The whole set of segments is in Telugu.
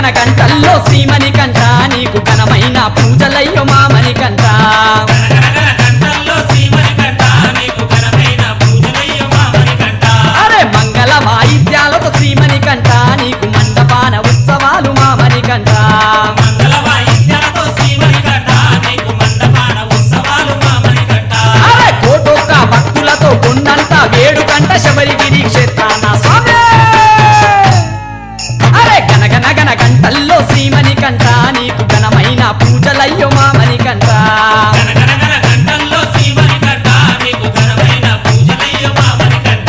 గన గంటల్లో శ్రీమణి కంట నీకు ఘనమైన పూజలయ్యో మామని కంట గనగనగన గంటల్లో శ్రీమణి కంట నీకు ఘనమైన పూజలయ్య మామని కంట అరే మంగళ వాయిద్యాలతో శ్రీమణి కంట నీకు మండపాన ఉత్సవాలు మామని కంట మంగళ వాయిద్యాలతో శ్రీమణి కంట నీకు మండపాన ఉత్సవాలు మామని కంట అరే కోటొక్క భక్తులతో కొండంత వేడుకంట శబరిగిరి క్షేత్రాన స్వామి అరే గనగన గన గంటల్లో శ్రీమణి కంట నీకు ఘనమైన పూజలయ్యో మామని కంట గనగనగన గంటల్లో శ్రీమణి కంట నీకు ఘనమైన పూజలయ్య మామని కంట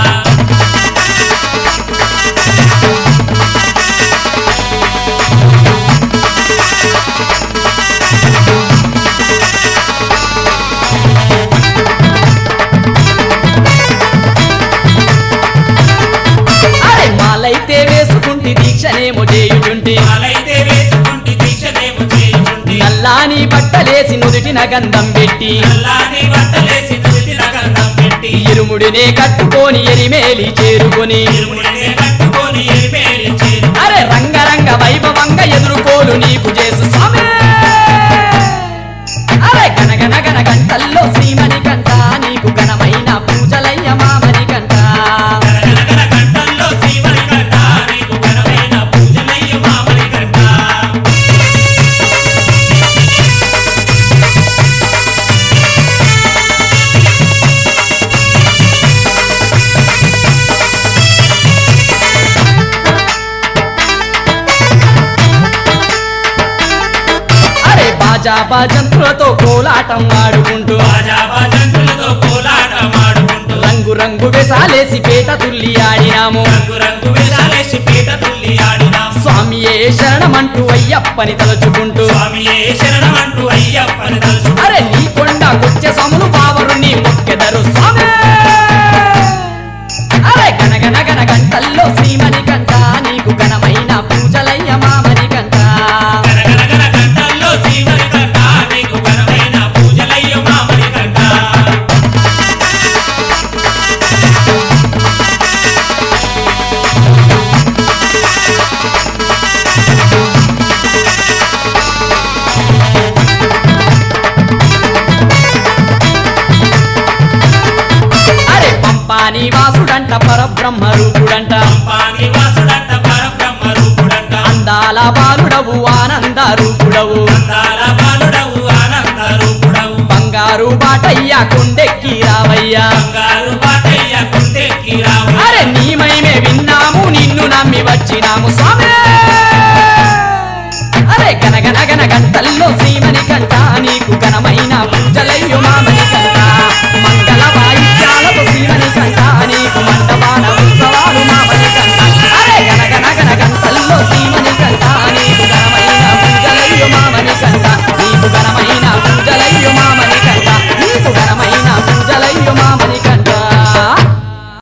అరే మాలైతే వేసుకుంటి దీక్షనేమో చేయుచుంటి మాలైతే వేసుకుంటి దీక్షనేమో చేయుచుంటి నల్లాని బట్టలేసి నుదుటిన గంధం పెట్టి నల్లాని బట్టలేసి నుదిటిన గంధం పెట్టి ఇరుముడినే కట్టుకొని ఎరిమేలి చేరుకొని ఇరుముడినే కట్టుకొని ఎరిమేలి చేరు అరే రంగరంగ వైభవంగా ఎదుర్కోలు నీకు చేసు స్వామి అరే గనగన గన గంటల్లో శ్రీమణి కంట నీకు ఘనమైన పూజలయ్య మామని కంట గనగనగన గంటల్లో శ్రీమణి కంట నీకు ఘనమైన పూజలయ్య మామని కంట అరే బాజా బాజంతులతో కోలాటం ఆడుకుంటూ బాజా బాజంతులతో కోలాటమాడుకుంటూ రంగు రంగు వేసాలేసి పేట తుల్లి ఆడినాము రంగు రంగు వేషాలేసి పీట తుల్లి ఆడినాం స్వామియే శరణమంటూ అయ్యప్పని తలుచుకుంటూ స్వామియే శరణమంటూ అయ్యప్పని తలుచు అరే నీ కొండ కొచ్చే సములు బావరు నీ మొక్కెదరు స్వామి అరే గనగన గన గంటల్లో శ్రీమణి కంట నీకు ఘనమైన పూజలయ్య మామని కంట గనగనగన గంటల్లో శ్రీమణి కంట నీకు ఘనమైన పూజలయ్య మామని కంట అరే పంపాని వాసుడంట పరబ్రహ్మ రూపుడంట పాని వాసుడంట పరబ్రహ్మ రూపుడంట అందాల బాలుడవు ఆనంద రూపుడవు అందాల బాలుడవు ఆనంద రూపుడవు బంగారు బాటయ్యా కొండెక్కి రావయ్యా బంగారు పాటయ్య కుందెక్కి రావు అరే నీ మహిమే విన్నాము నిన్ను నమ్మి వచ్చినాము స్వామి